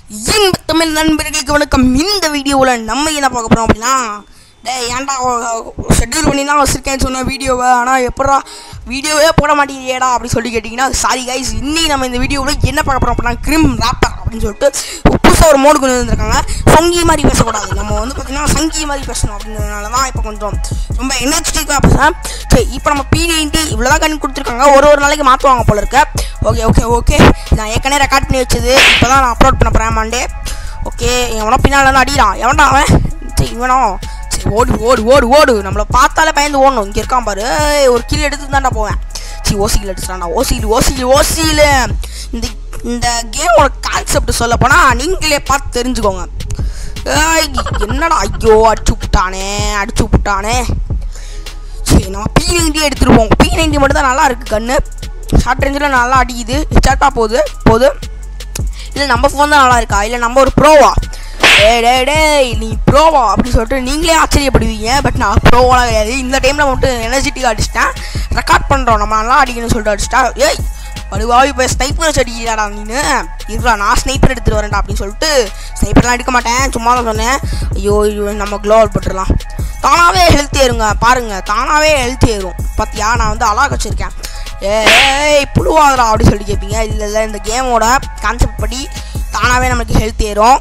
இன்ப தமிழ் நண்பர்களுக்கு வணக்கம் இந்த வீடியோவில் நம்ம என்ன பார்க்க போகிறோம் அப்படின்னா டேய் ஏன்டா ஷெட்யூல் பண்ணி தான் வச்சுருக்கேன்னு சொன்ன வீடியோவை ஆனால் எப்படா வீடியோவே போட மாட்டேங்கிறியேடா அப்படி சொல்லி கேட்டிங்கன்னா சாரி கைஸ் இன்னைக்கு நம்ம இந்த வீடியோவில் என்ன பார்க்க போகிறோம் அப்படின்னா கிரிம் ராப்பர் அப்படின்னு சொல்லிட்டு புதுசாக ஒரு மோடு கொண்டு வந்திருக்காங்க சங்கி மாதிரி பேசக்கூடாது நம்ம வந்து பார்த்திங்கன்னா சங்கி மாதிரி பேசணும் அப்படிங்கிறதுனால தான் இப்போ கொஞ்சம் ரொம்ப எனர்ஜெட்டிக்காக பேசுகிறேன் சரி இப்போ நம்ம பி நைன்ட்டி இவ்வளோ தான் கண்ணு கொடுத்துருக்காங்க ஒரு ஒரு நாளைக்கு மாற்றுவாங்க போல இருக்க ஓகே ஓகே ஓகே நான் ஏற்கனவே ரெக்கார்ட் பண்ணி வச்சது இப்போ தான் நான் அப்லோட் பண்ண போகிறேன் மண்டே ஓகே எவனோ பின்னால் வந்து அடிக்கிறான் எவன்டா அவன் சரி இவனோ சரி ஓடு ஓடு ஓடு ஓடு நம்மளை பார்த்தாலே பயந்து ஓடணும் இங்கே இருக்கான் பாரு ஏய், ஒரு கில் எடுத்து தான்டா போவேன் சரி ஓசியில் அடிச்சிட்டான்டா ஓசியில் ஓசியில் ஓசியில் இந்த இந்த கேமோட கான்செப்ட் சொல்ல போனால் நீங்களே பார்த்து தெரிஞ்சுக்கோங்க ஏய், என்னடா ஐயோ அடிச்சு விட்டானே அடிச்சு விட்டானே சரி நம்ம பி நைன்டி எடுத்துருப்போம் பி நைன்டி மட்டும் தான் நல்லா இருக்குது கண்ணு ஷார்ட் ரேஞ்சில் நல்லா அடிக்குது ஸ்டார்ட்டாக போகுது போகுது இல்லை நம்ம ஃபோன் தான் நல்லா இருக்கா இல்லை நம்ம ஒரு ப்ரோவா டேய் டேய் டேய் நீ ப்ரோவா அப்படின்னு சொல்லிட்டு நீங்களே ஆச்சரியப்படுவீங்க பட் நான் ப்ரோவாலாம் கிடையாது இந்த டைமில் மட்டும் எனர்ஜெட்டிக்காக அடிச்சிட்டேன் ரெக்கார்ட் பண்ணுறோம் நம்ம நல்லா அடிக்கணும்னு சொல்லிட்டு அடிச்சிட்டா ஏய் படுவாவி இப்போ ஸ்னைப்பர் வச்சு அடிக்கிறாடா நீனு இருடா நான் ஸ்னைப்பர் எடுத்துகிட்டு வரேன்டா அப்படின்னு சொல்லிட்டு ஸ்னைப்பர்லாம் எடுக்க மாட்டேன் சும்மா தான் சொன்னேன் ஐயோ ஐயோ நம்ம க்ளோவல் போட்டுடலாம் தானாகவே ஹெல்த் ஏறுங்க பாருங்கள் தானாகவே ஹெல்த் ஏறும் பார்த்தியா நான் வந்து அலாக் வச்சுருக்கேன் ஏய் புழுவாதடா அப்படி சொல்லி கேட்பீங்க இல்லை இல்லை இந்த கேமோட கான்செப்ட் படி தானாகவே நமக்கு ஹெல்த் ஏறும்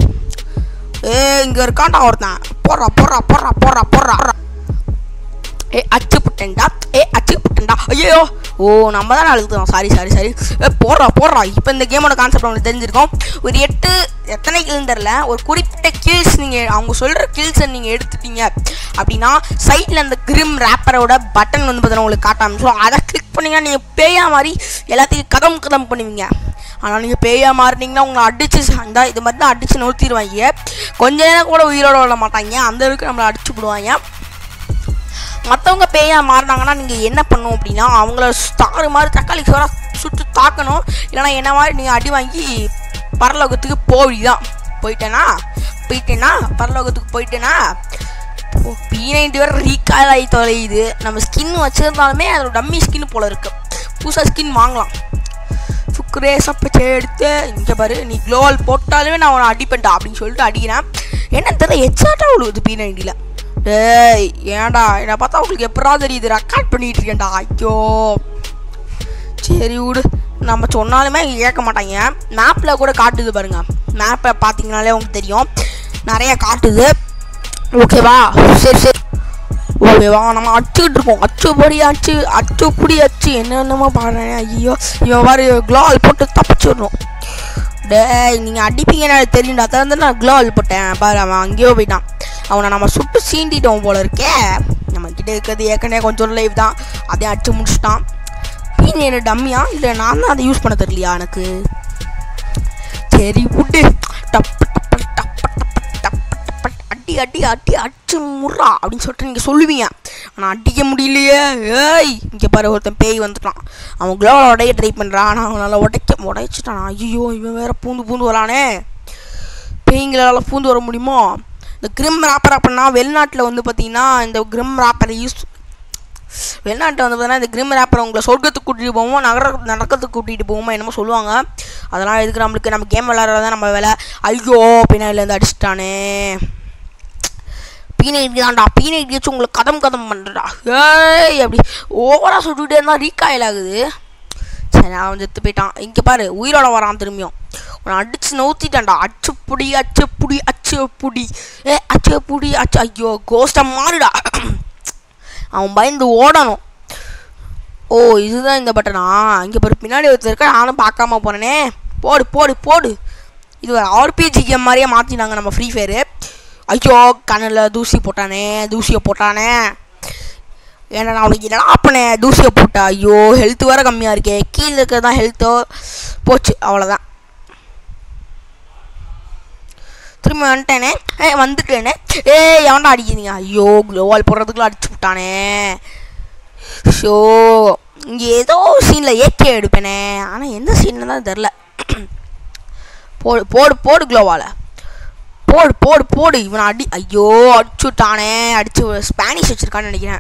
ஏ இங்கே இருக்கான்டா ஒருத்தன் போடுறா போடுறா போடுறா போடுறா போடுறா ஏ அச்சு புட்டேன்டா ஏ அச்சு புட்டேன்டா ஐயோ ஓ நம்ம தான் அழுத்தோம் சாரி சாரி சாரி ஏ போடுறா போடுறா இப்போ இந்த கேமோட கான்செப்ட் உங்களுக்கு தெரிஞ்சிருக்கும் ஒரு எட்டு எத்தனை கில்னு தெரில ஒரு குறிப்பிட்ட கில்ஸ் நீங்கள் அவங்க சொல்கிற கில்ஸை நீங்கள் எடுத்துட்டீங்க அப்படின்னா சைடில் அந்த கிரிம் ரேப்பரோட பட்டன் வந்து பார்த்தீங்கன்னா உங்களுக்கு காட்ட ஆரம்பிச்சிடும் அதை கிளிக் பண்ணிங்கன்னா நீங்கள் பேயா மாதிரி எல்லாத்தையும் கதம் கதம் பண்ணுவீங்க ஆனால் நீங்கள் பேயா மாறினீங்கன்னா உங்களை அடிச்சு அந்த இது மாதிரி தான் அடித்து நிறுத்திடுவாங்க கொஞ்ச நேரம் கூட உயிரோட விட மாட்டாங்க அந்த அளவுக்கு நம்மளை அடிச்சு விடுவாங்க மற்றவங்க பேயா மாறினாங்கன்னா நீங்கள் என்ன பண்ணணும் அப்படின்னா அவங்கள ஸ்டார் மாதிரி தக்காளி சோறா சுட்டு தாக்கணும் இல்லைனா என்ன மாதிரி நீங்கள் அடி வாங்கி பரலோகத்துக்கு போவிதான் போயிட்டேனா போயிட்டேனா பரலோகத்துக்கு போயிட்டேனா பி நைன்டி வரை ரீகால் ஆகி தொலையுது நம்ம ஸ்கின் வச்சுருந்தாலுமே அதோட டம்மி ஸ்கின் போல இருக்கு புதுசாக ஸ்கின் வாங்கலாம் சுக்குரே சப்பச்சே எடுத்து இங்கே பாரு நீ க்ளோவல் போட்டாலுமே நான் உன்னை அடிப்பேன்டா அப்படின்னு சொல்லிட்டு அடிக்கிறேன் என்ன தெரியல எச்சாட்டா விழுவுது பி நைன்டியில் டேய் ஏன்டா என்னை பார்த்தா உங்களுக்கு எப்படா தெரியுது ரெக்கார்ட் பண்ணிட்டு இருக்கேன்டா ஐயோ சரி விடு நம்ம சொன்னாலுமே கேட்க மாட்டாங்க மேப்பில் கூட காட்டுது பாருங்க மேப்பை பார்த்தீங்கனாலே உங்களுக்கு தெரியும் நிறைய காட்டுது ஓகேவா சரி சரி ஓகேவா நம்ம அடிச்சுக்கிட்டு இருக்கோம் அச்சு பொடி அச்சு அச்சு புடி அச்சு என்னென்னமோ பாடுறேன் ஐயோ இவன் பாரு க்ளோவல் போட்டு தப்பிச்சிடணும் டேய் நீங்கள் அடிப்பீங்கன்னு எனக்கு தெரியும்டா திறந்து நான் க்ளோவல் போட்டேன் பாரு அவன் அங்கேயோ போயிட்டான் அவனை நம்ம சுட்டு சீண்டிட்டோம் போல இருக்கே நம்ம கிட்ட இருக்கிறது ஏற்கனவே கொஞ்சம் லைவ் தான் அதையும் அடிச்சு முடிச்சிட்டான் பீன் என்ன டம்மியா இல்லை நான் தான் அதை யூஸ் பண்ண தெரியலையா எனக்கு சரி விட்டு டப்பு டப்பு டப்பு டப்பு டப்பு டப்பு அடி அடி அடி அடிச்சு முறா அப்படின்னு சொல்லிட்டு நீங்கள் சொல்லுவீங்க ஆனால் அடிக்க முடியலையே ஏய் இங்கே பாரு ஒருத்தன் பேய் வந்துட்டான் அவன் குளோவில் உடைய ட்ரை பண்ணுறான் ஆனால் அவனால் உடைக்க உடைச்சிட்டான் ஐயோ இவன் வேற பூந்து பூந்து வரானே பேய்ங்களால் பூந்து வர முடியுமோ இந்த கிரிம் ராப்பர் அப்படின்னா வெளிநாட்டில் வந்து பார்த்தீங்கன்னா இந்த கிரிம் ராப்பரை யூஸ் வெளிநாட்டில் வந்து பார்த்தீங்கன்னா இந்த கிரிம் ராப்பர் உங்களை சொர்க்கத்துக்கு கூட்டிகிட்டு போவோமோ நகர நடக்கிறதுக்கு கூட்டிகிட்டு போவோமோ என்னமோ சொல்லுவாங்க அதெல்லாம் எதுக்கு நம்மளுக்கு நம்ம கேம் விளாட்றதா நம்ம வேலை ஐயோ பின்னாடிலேருந்து அடிச்சிட்டானே பீனைட் தான்டா பீனைட் வச்சு உங்களுக்கு கதம் கதம் பண்ணுறா ஏய் அப்படி ஓவராக சுட்டுக்கிட்டே இருந்தால் ரீகாயில் ஆகுது சரி அவன் செத்து போயிட்டான் இங்கே பாரு உயிரோட வரான் திரும்பியும் உன்னை அடிச்சு நவுத்திட்டான்டா அச்சு புடி அச்சு புடி அச்சு புடி ஏ அச்சு புடி அச்சு ஐயோ கோஸ்டாக மாறுடா அவன் பயந்து ஓடணும் ஓ இதுதான் இந்த பட்டனா இங்கே பாரு பின்னாடி ஒருத்தர் இருக்க நானும் பார்க்காம போனேனே போடு போடு போடு இது ஒரு ஆர்பிஜி கேம் மாதிரியே மாற்றினாங்க நம்ம ஃப்ரீ ஃபயரு ஐயோ கண்ணில் தூசி போட்டானே தூசியை போட்டானே ஏன்னா நான் அவனுக்கு என்னடா பண்ணேன் தூசியை போட்டேன் ஐயோ ஹெல்த் வேறு கம்மியாக இருக்கே கீழே இருக்கிறது தான் ஹெல்த்தோ போச்சு அவ்வளோதான் திரும்ப வந்துட்டேனே ஏ வந்துட்டேனே ஏ எவன்டா அடிக்கிறீங்க ஐயோ க்ளோவால் போடுறதுக்குள்ள அடிச்சு விட்டானே ஷோ இங்கே ஏதோ சீனில் ஏகே எடுப்பேனே ஆனால் எந்த சீனில் தான் தெரில போடு போடு போடு க்ளோவால் போடு போடு போடு இவனை அடி ஐயோ அடிச்சு விட்டானே அடிச்சு ஸ்பானிஷ் வச்சுருக்கான்னு நினைக்கிறேன்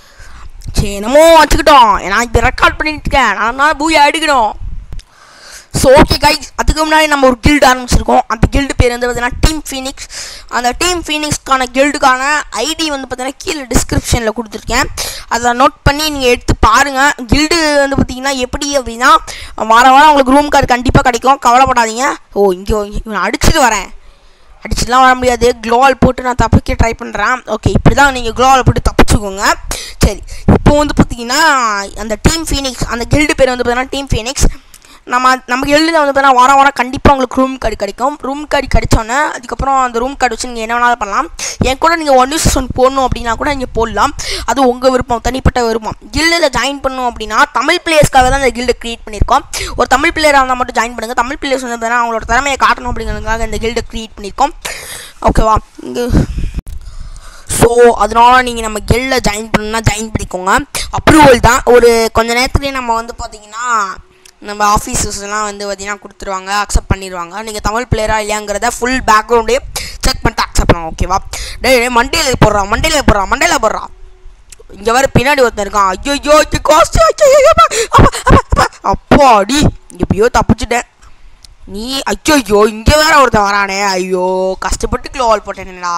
சரி என்னமோ வச்சுக்கிட்டோம் நான் இப்போ ரெக்கார்ட் பண்ணிட்டு இருக்கேன் நான் தான் பூயா அடிக்கணும் ஸோ ஓகே கைஸ் அதுக்கு முன்னாடி நம்ம ஒரு கில்டு ஆரம்பிச்சிருக்கோம் அந்த கில்டு பேர் வந்து பார்த்தீங்கன்னா டீம் ஃபீனிக்ஸ் அந்த டீம் ஃபீனிக்ஸ்க்கான கில்டுக்கான ஐடி வந்து பார்த்தீங்கன்னா கீழே டிஸ்கிரிப்ஷனில் கொடுத்துருக்கேன் அதை நோட் பண்ணி நீங்கள் எடுத்து பாருங்கள் கில்டு வந்து பார்த்தீங்கன்னா எப்படி அப்படின்னா வார வாரம் உங்களுக்கு ரூம் கார்டு கண்டிப்பாக கிடைக்கும் கவலைப்படாதீங்க ஓ இங்கே இவன் அடிச்சுட்டு வரேன் அடிச்சுலாம் வர முடியாது க்ளோவால் போட்டு நான் தப்பிக்க ட்ரை பண்ணுறேன் ஓகே இப்படி தான் நீங்கள் க்ளோவால் போட்டு தப்பிச்சுக்கோங்க சரி இப்போ வந்து பார்த்தீங்கன்னா அந்த டீம் ஃபீனிக்ஸ் அந்த கில்டு பேர் வந்து பார்த்தீங்கன்னா டீம் ஃபீனிக்ஸ் நம்ம நம்ம எழுதில் வந்து பார்த்தீங்கன்னா வாரம் வாரம் கண்டிப்பாக உங்களுக்கு ரூம் கார்டு கிடைக்கும் ரூம் கார்டு கிடைச்சோன்னே அதுக்கப்புறம் அந்த ரூம் கார்டு வச்சு நீங்கள் என்ன வேணாலும் பண்ணலாம் என் கூட நீங்கள் ஒன் யூஸ் ஒன் போடணும் அப்படின்னா கூட நீங்கள் போடலாம் அது உங்கள் விருப்பம் தனிப்பட்ட விருப்பம் கில்டில் ஜாயின் பண்ணணும் அப்படின்னா தமிழ் பிளேயர்ஸ்க்காக தான் இந்த கில்டை க்ரியேட் பண்ணியிருக்கோம் ஒரு தமிழ் பிளேயராக இருந்தால் மட்டும் ஜாயின் பண்ணுங்கள் தமிழ் பிளேயர்ஸ் வந்து பார்த்தீங்கன்னா அவங்களோட திறமையை காட்டணும் அப்படிங்கிறதுக்காக இந்த கில்டை க்ரியேட் பண்ணியிருக்கோம் ஓகேவா இங்கே ஸோ அதனால நீங்கள் நம்ம கெல்ல ஜாயின் பண்ணணும்னா ஜாயின் பண்ணிக்கோங்க அப்ரூவல் தான் ஒரு கொஞ்ச நேரத்துலேயே நம்ம வந்து பார்த்தீங்கன்னா நம்ம ஆஃபீஸர்ஸ்லாம் வந்து பார்த்தீங்கன்னா கொடுத்துருவாங்க அக்செப்ட் பண்ணிடுவாங்க நீங்கள் தமிழ் பிளேயரா இல்லையாங்கிறத ஃபுல் பேக்ரவுண்டே செக் பண்ணிட்டு அக்செப்ட் பண்ணுவோம் ஓகேவா டேய் டேய் மண்டையில் போடுறான் மண்டையில் போடுறான் மண்டையில் போடுறான் இங்கே வர பின்னாடி ஒருத்தன் இருக்கான் ஐயோ ஐயோ காஸ்ட் அப்பாடி எப்படியோ தப்பிச்சிட்டேன் நீ ஐயோ ஐயோ இங்கே வேற ஒருத்தன் வரானே ஐயோ கஷ்டப்பட்டு க்ளோவால் போட்டேனேடா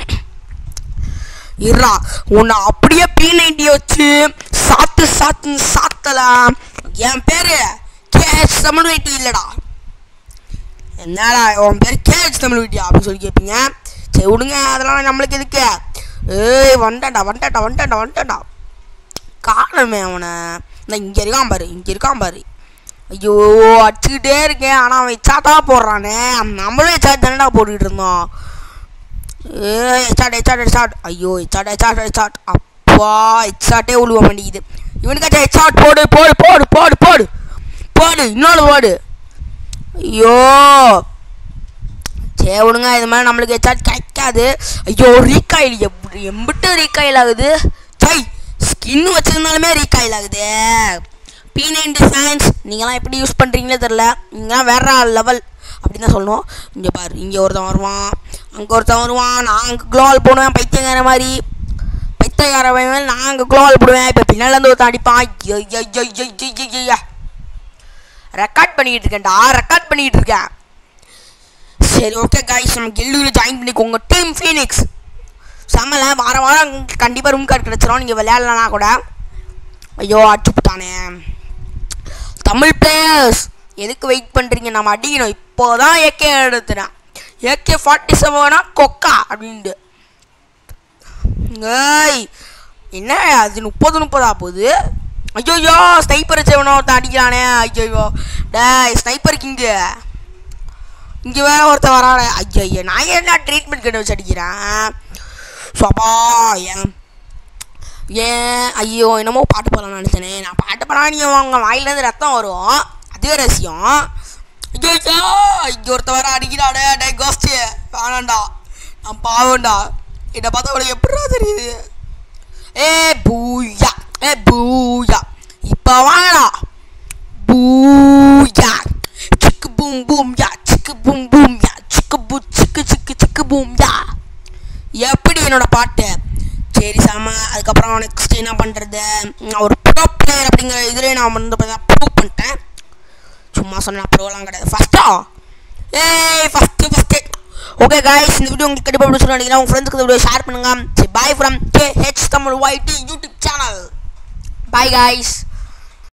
இருடா உன்னை அப்படியே பி நைன்டி வச்சு சாத்து சாத்து சாத்தலாம் என் பேரு கேஎச் தமிழ் வெட்டி இல்லைடா என்னடா உன் பேர் கேஎச் தமிழ் வெட்டியா அப்படின்னு சொல்லி கேட்பீங்க சரி விடுங்க அதெல்லாம் நம்மளுக்கு எதுக்கு ஏய் வந்துட்டான்டா வந்துட்டான்டா வந்துட்டான்டா வந்துட்டான்டா காணமே அவனை நான் இங்கே இருக்கான் பாரு இங்கே இருக்கான் பாரு ஐயோ அடிச்சுக்கிட்டே இருக்கேன் ஆனால் அவன் இச்சாட்டா போடுறானே நம்மளும் இச்சாட் தானடா போட்டுக்கிட்டு இருந்தோம் ஏ எச்சாட் எச்சாட் எச்சாட் ஐயோ எச்சாட் எச்சாட் எச்சாட் அப்பா எச்சாட்டே உழுவ மாட்டேங்குது இவனுக்காச்சும் எச்சாட் போடு போடு போடு போடு போடு போடு இன்னொன்று போடு ஐயோ சே விடுங்க இது மாதிரி நம்மளுக்கு எச்சாட் கிடைக்காது ஐயோ ரீகாயில் எப்படி எம்பிட்டு ரீகாயில் ஆகுது சை ஸ்கின் வச்சிருந்தாலுமே ரீகாயில் ஆகுது பி நைன்டி ஃபேன்ஸ் நீங்களாம் எப்படி யூஸ் பண்ணுறீங்களே தெரில நீங்களாம் வேற லெவல் அப்படின்னு தான் சொல்லணும் இங்கே பாரு இங்கே ஒருத்தன் வருவான் அங்கே ஒருத்தன் வருவான் நான் அங்கே க்ளோவால் போடுவேன் பைத்தியக்கார மாதிரி பைத்தியக்கார மாதிரி நான் அங்கே க்ளோவால் போடுவேன் இப்போ பின்னாலேருந்து ஒருத்தன் அடிப்பான் ரெக்கார்ட் பண்ணிக்கிட்டு இருக்கேன்டா ரெக்கார்ட் பண்ணிக்கிட்டு இருக்கேன் சரி ஓகே காய்ஸ் நம்ம கில்டுவில் ஜாயின் பண்ணிக்கோங்க டீம் ஃபீனிக்ஸ் செம்மல வாரம் வாரம் கண்டிப்பாக ரூம் கார்டு கிடச்சிரும் நீங்கள் விளையாடலனா கூட ஐயோ அடிச்சுப்புட்டானே தமிழ் பிளேயர்ஸ் எதுக்கு வெயிட் பண்ணுறீங்க நம்ம அடிக்கணும் இப்போ தான் ஏகே எடுத்துனேன் ஏகே ஃபார்ட்டி செவனா கொக்கா அப்படின்ட்டு ஏய் என்ன அது முப்பது முப்பதா போகுது ஐயோயோ ஸ்னைப்பர் வச்சவனோ ஒருத்தன் அடிக்கிறானே ஐயோயோ டேய் ஸ்னைப்பர் கிங்கு இங்கே வேற ஒருத்தன் வரானே ஐயோ ஐயோ நான் என்ன ட்ரீட்மெண்ட் கிட்ட வச்சு அடிக்கிறேன் சபா ஏன் ஏன் ஐயோ என்னமோ பாட்டு பாடலாம்னு நினச்சேனே நான் பாட்டு பாடலாம் நீங்கள் வாங்க வாயிலேருந்து ரத்தம் வரும் அதுவே ரசியம் ஐயோ ஐயோ இங்கே ஒருத்த வர அடிக்கிறாடே டே கோஸ்ட்டு வேணாண்டா நான் பாவண்டா என்னை பார்த்தா அவளுக்கு எப்படிடா தெரியுது ஏ பூயா ஏ பூயா இப்போ வாடா பூயா சிக்கு பூம் பூம் யா சிக்கு பூம் பூம் யா சிக்கு பூ சிக்கு சிக்கு சிக்கு பூம் யா எப்படி என்னோட பாட்டு சரி சாம அதுக்கப்புறம் நெக்ஸ்ட் என்ன பண்ணுறது நான் ஒரு ப்ரோ பிளேயர் அப்படிங்கிற இதிலே நான் வந்து பார்த்தீங்கன்னா ப்ரூவ் பண்ணிட்டேன் சும்மா சொன்ன ப்ரோலாம் கிடையாது ஃபஸ்ட்டா ஏய் ஃபஸ்ட்டு ஃபஸ்ட்டு ஓகே காய்ஸ் இந்த வீடியோ உங்களுக்கு கண்டிப்பாக பிடிச்சி நினைக்கிறேன் உங்கள் ஃப்ரெண்ட்ஸுக்கு இந்த வீடியோ ஷேர் பண்ணுங்க சரி bye from K H Tamil YT YouTube channel bye guys